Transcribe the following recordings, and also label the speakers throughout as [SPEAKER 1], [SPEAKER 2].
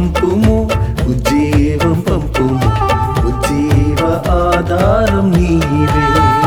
[SPEAKER 1] పంపుము ఉజ్జీవం పంపుము ఉజ్జీవ ఆధారం నీవే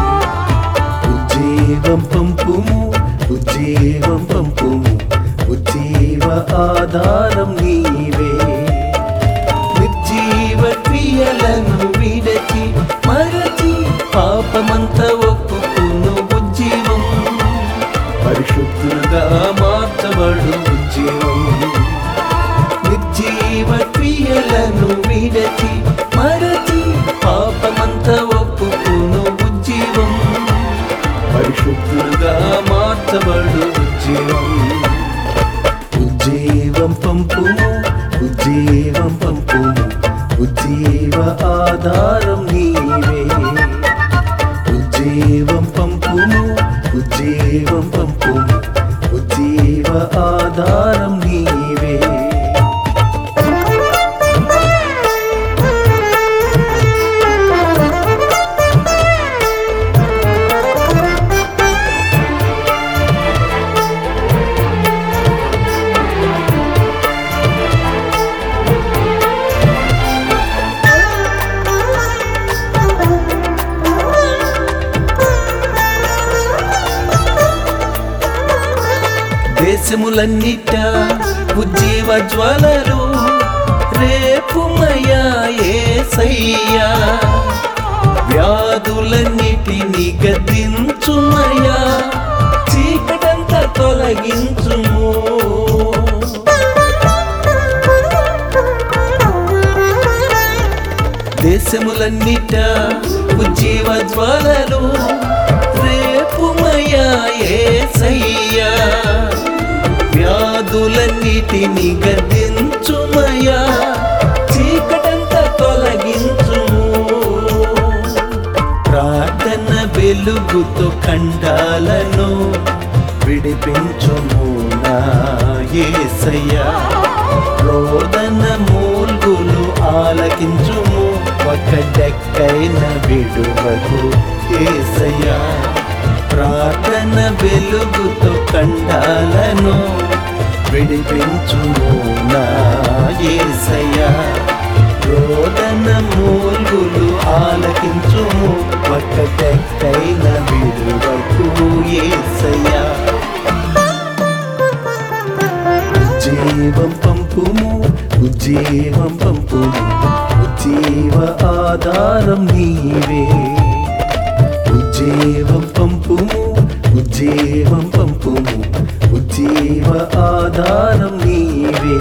[SPEAKER 1] ఉజ్జీవం పంపుము ఉజ్జీవం పంపుము ఉజ్జీవ ఆధారం నీవే నిర్జీవ క్రియలను విడచి మరచి పాపమంత ఒప్పుకును ఉజ్జీవం పరిశుద్ధులుగా మార్చబడు ఉజ్జీవం నిర్జీవ క్రియలను విడచి మరచి పాపమంత ఒప్పుకును ఉజ్జీవం పరిశుద్ధులుగా మార్చబడు ఉజ్జీవం ఉజ్జీవం పంపుము ఉజ్జీవం పంపుము ఉజ్జీవ ఆధారం నీవే ఉజ్జీవం పంపుము ఉజ్జీవం పంపుము ఉజ్జీవ ఆధారం నీవే దేశములన్నిట ఉజ్జీవ జ్వాలలు రేపుమయా ఏసయ్యా వ్యాధులన్నిటిని గద్దించుమయా చీకటంతా తొలగించుము దేశములన్నిట ఉజ్జీవ జ్వాలలు రేపుమయా ఏసయ్యా వ్యాధులన్నిటిని గద్దించుమయా చీకటంతా తొలగించుము ప్రార్థన వెలుగుతో ఖండాలను విడిపించుము నా యేసయ్యా రోదన మూల్గులు ఆలకించుము ఒక డెక్కైన విడువకు ఏసయ్యా ప్రార్థన వెలుగుతో కండాలను విడిపించుము నా యేసయ్యా రోదన మూల్గులు ఆలకించుము ఒక డెక్కైన విడువకు ఏసయ్యా ఉజ్జీవం పంపుము ఉజ్జీవం పంపుము ఉజ్జీవ ఆధారం నీవే ఉజ్జీవం పంపుము ఉజ్జీవం పంపుము ఉజ్జీవ ఆధారం నీవే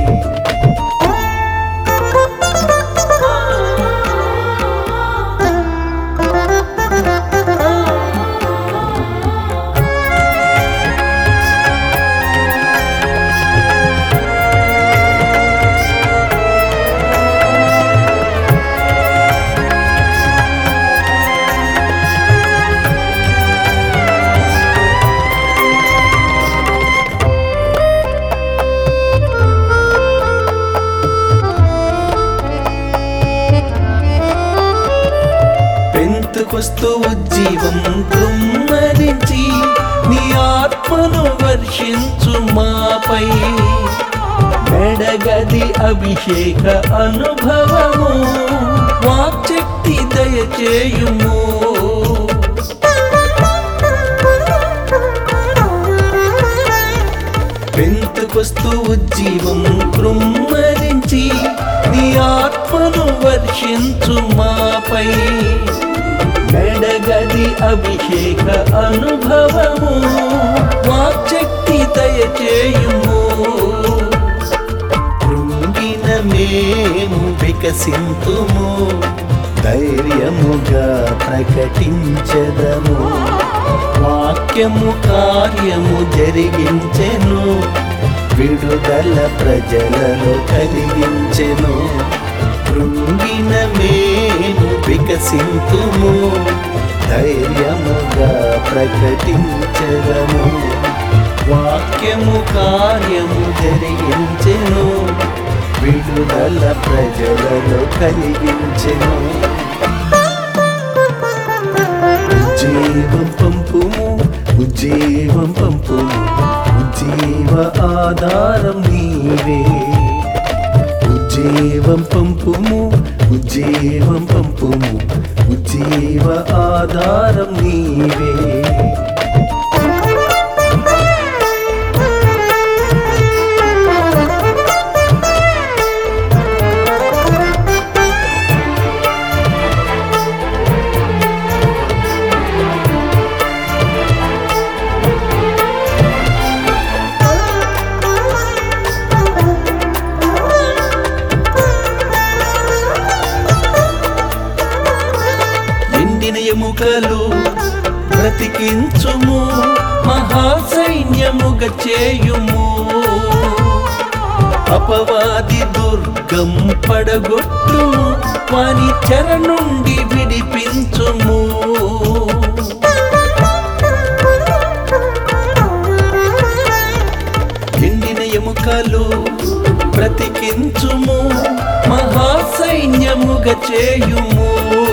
[SPEAKER 1] పెంతుకొస్తూ ఉజ్జీవం కృమ్మరించి నీ ఆత్మను వర్షించు మాపై మెడగది అభిషేక అనుభవము వాక్శక్తి దయచేయుము పెంతుకొస్తూ ఉజ్జీవం కృమ్మరించి నీ ఆత్మను వర్షించు మాపై మెడగది అభిషేక అనుభవము వాక్శక్తి దయచేయుము కృంగిన మేము వికసింతుము ధైర్యముగా ప్రకటించదము వాక్యము కార్యము జరిగించెను విడుదల ప్రజలలో కలిగించెను కృంగిన మేము వికసింతుము ధైర్యముగా ప్రకటించదము వాక్యము కార్యము జరిగించెను విడుదల ప్రజలలో కలిగించెను ఉజ్జీవం పంపుము ఉజ్జీవం పంపుము ఉజ్జీవ ఆధారం నీవే ఉజ్జీవం పంపుము ఉజ్జీవం పంపుము ఉజ్జీవ ఆధారం నీవే ఎండిన ఎముకలు బ్రతికించుము మహాసైన్యముగా చేయుము అపవాది దుర్గం పడగొట్టుము వాని చెర నుండి విడిపించుము ఎండిన ఎముకలు బ్రతికించుము మహాసైన్యముగా చేయుము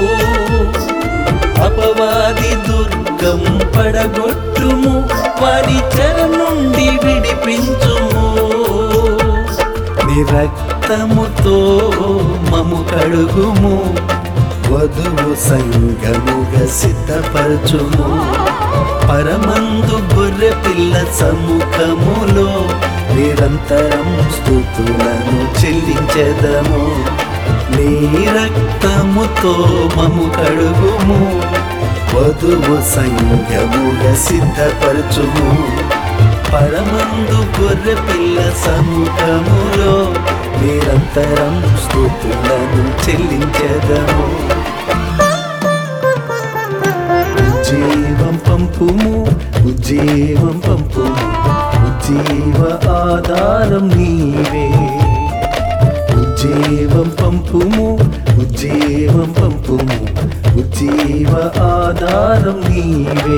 [SPEAKER 1] అపవాది దుర్గం పడగొట్టుము వారి చెర నుండి విడిపించుము నిరక్తముతో మము కడుగుము వధువు సంగముగా సిద్ధపరచుము పరమందు గొర్రె పిల్ల సముఖములో నిరంతరం స్థుతులను చెల్లించెదము నీ రక్తముతో మము కడుగుము వధువు సంగముగా సిద్ధపరచుము పరమందు గొర్రె పిల్ల సముఖములో నిరంతరం స్థుతులను చెల్లించెదము ఉజ్జీవం పంపుము ఉజ్జీవం పంపుము ఉజ్జీవ ఆధారం నీవే ఉజ్జీవం పంపుము ఉజ్జీవం పంపుము ఉజ్జీవ ఆధారం నీవే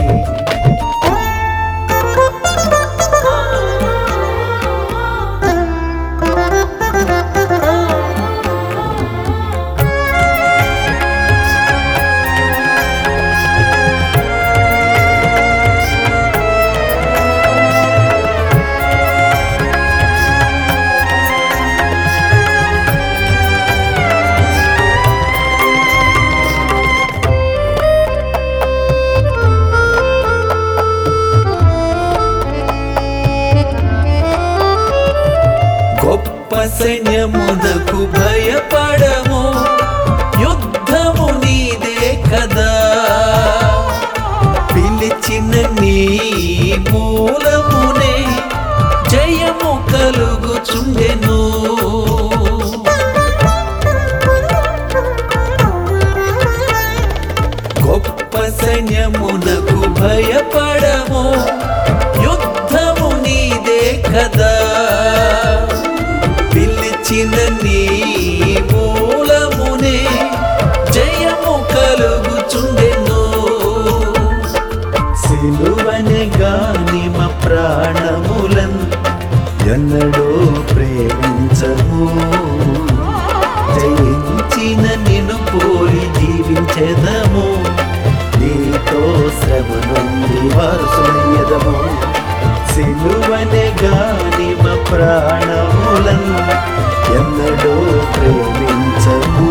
[SPEAKER 1] గొప్ప సైన్యమునకు భయపడము యుద్ధము నీదే కదా పిలిచిన నీ మూలమునే జయము కలుగుచుండెను గొప్ప సైన్యమునకు భయపడము యుద్ధము నీదే కదా పిలిచిన నీ మూలమునే జయము కలుగుచుండెను సిలువనే గాని మా ప్రాణములన్ ఎన్నడో ప్రేమించము జయించిన నిన్ను పోలి జీవించెదము నీతో శ్రమ నుండి వారసులయ్యదము సిలువనే గాని మా ప్రాణములన్ ఎన్నడో ప్రేమించము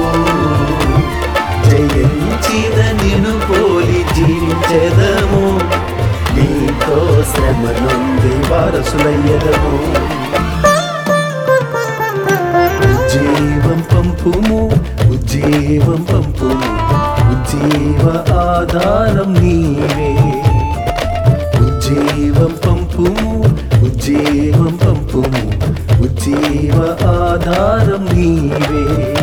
[SPEAKER 1] జయించిన నిన్ను పోలి జీవించెదము నీతో శ్రమ నుండి వారసులయ్యదము ఉజ్జీవం పంపుము ఉజ్జీవం పంపుము ఉజ్జీవ ఆధారం నీవే ఉజ్జీవం పంపుము ఉజ్జీవం పంపుము ఉజ్జీవ ఆధారం నీవే